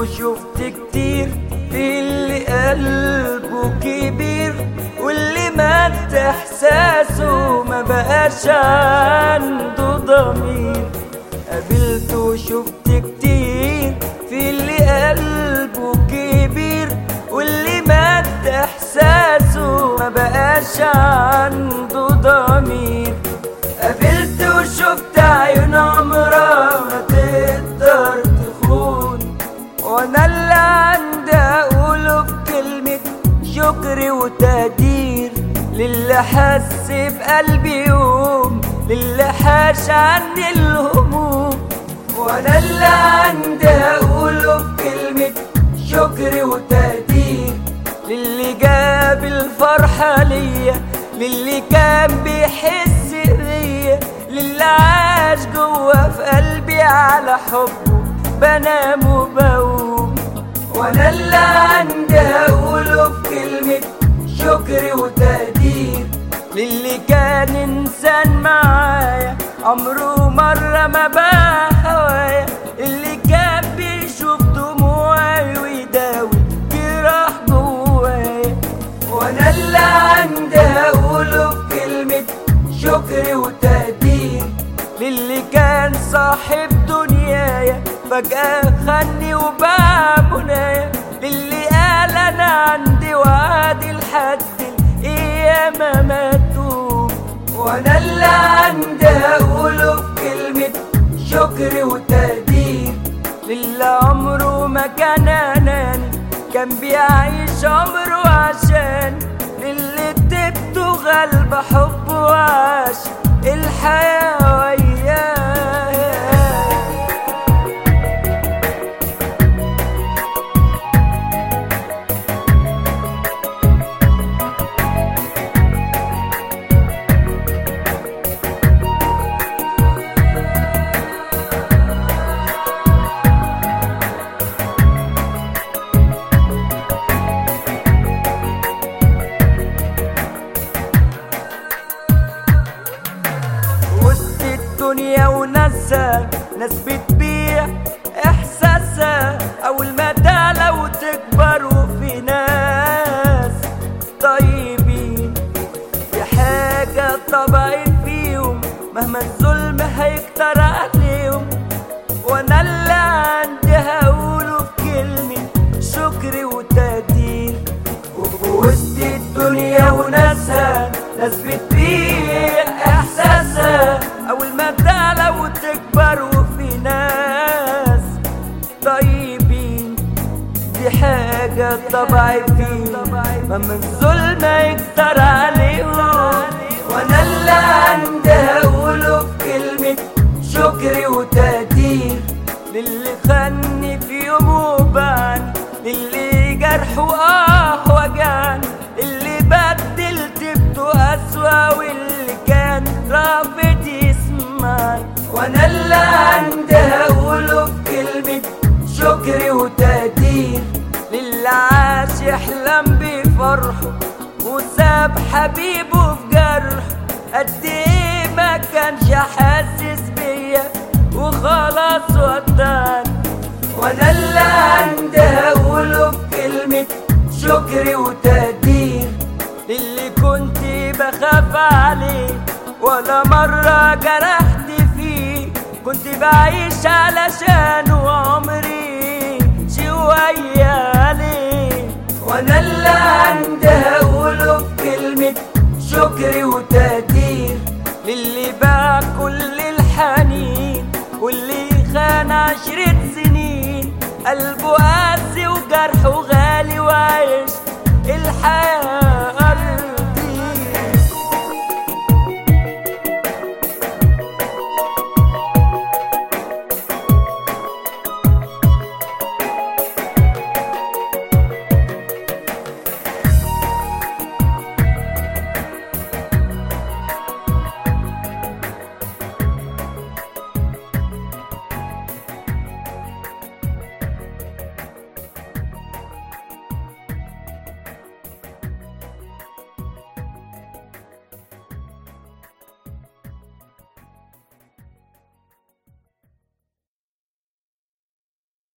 وشفت كتير في اللي قلبه كبير واللي مات احساسه ما بقاش عنده ضمير قابلت وشفت كتير في اللي قلبه كبير واللي مات احساسه ما بقاش عنده ضمير قابلت وشفت عيون عمرها ما تقدر تخون وانا اللي عندي اقوله بكلمة شكر وتقدير للي حس بقلبي يوم للي حاش عني الهموم وانا اللي عندي اقوله بكلمة شكر وتقدير للي جاب الفرحة ليا للي كان بيحس بيا للي عاش جوا في قلبي على حبه بنام وبقوم وانا اللي عندي اقوله بكلمة شكر وتقدير للي كان انسان معايا عمره مرة ما بقى هوايا اللي كان بيشوف دموعي ويداوي جراح جوايا وانا اللي عندي اقوله بكلمة شكر وتقدير للي كان صاحب دنيايا فجأة خني وباع منايا للي قال انا عندي وعد لحد القيامة ماتوا وانا اللي عندي اقوله بكلمة شكر وتقدير للي عمره ما كان اناني كان بيعيش عمره عشان اللي اديته غلب حبه وعاش الحياة وياه وسط الدنيا وناسها ناس بتبيع احساسها اول ما تعلى وتكبر وفي ناس طيبين في حاجة طبعي فيهم مهما الظلم هيكتر عليهم وانا اللي عندي هقوله في كلمة شكر وتقدير وسط الدنيا وناسها ناس بتبيع احساسها اول ما تعلى وتكبر وفي ناس طيبين دي حاجة طبعي فيهم مهما الظلم يكتر عليهم وانا اللي عندي هقوله بكلمة شكر وتقدير للي خاني في يوم وبان للي جرحه اه وجعان اللي بدلت بته اسوا واللي كان رافض يسمعني وانا اللي عندي هقوله بكلمة شكر وتقدير للي عاش يحلم بفرحه وساب حبيبه في جرح قد ايه ما كانش حاسس بيا وخلاص وداني وانا اللي عندي هقوله بكلمة شكر وتقدير للي كنت بخاف عليه ولا مرة جرحت فيه كنت بعيش علشانه عمري شوية عليه وانا اللي عندي هقوله بكلمة شكر وتقدير للي باع كل الحنين واللي خان عشرة سنين قلبه